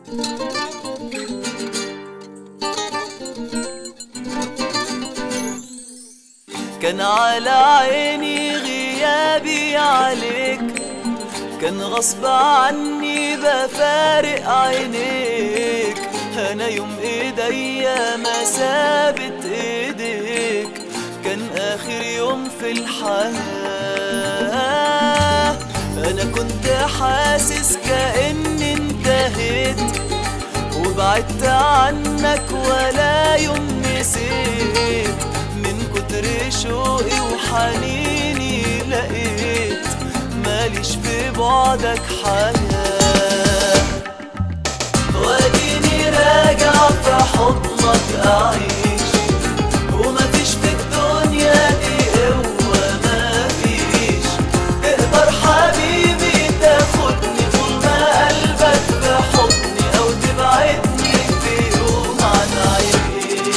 كان على عيني غيابي عليك كان غصب عني بفارق عينيك انا يوم ايديا ما سابت ايديك كان اخر يوم في الحياة انا كنت حاسس كأني انتهيت وبعدت عنك ولا يوم نسيت من كتر شوقي وحنيني لقيت ماليش في بعدك حياة واديني راجع في حضنك أعيش ومفيش في الدنيا دي قوة مفيش تقدر حبيبي تاخدني طول ما قلبك في حضني أو تبعدني في يوم عن عينيك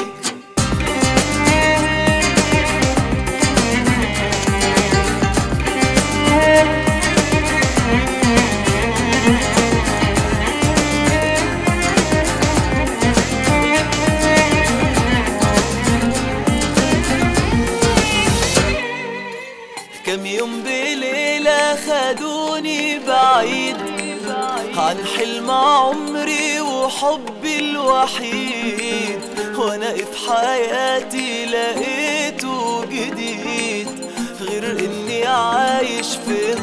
كم يوم بليلة خدوني بعيد عن حلم عمري وحبي الوحيد وانا في حياتي لقيته جديد غير اني عايش في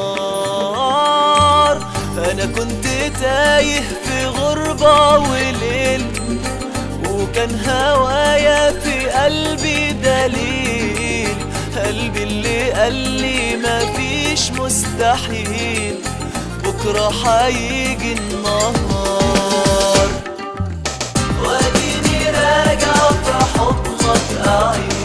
نار انا كنت تايه في غربة وليل وكان هوايا في قلبي دليل قلبي اللي قال لي مفيش مستحيل بكرة هيجي النهار واديني راجع في حضنك أعيش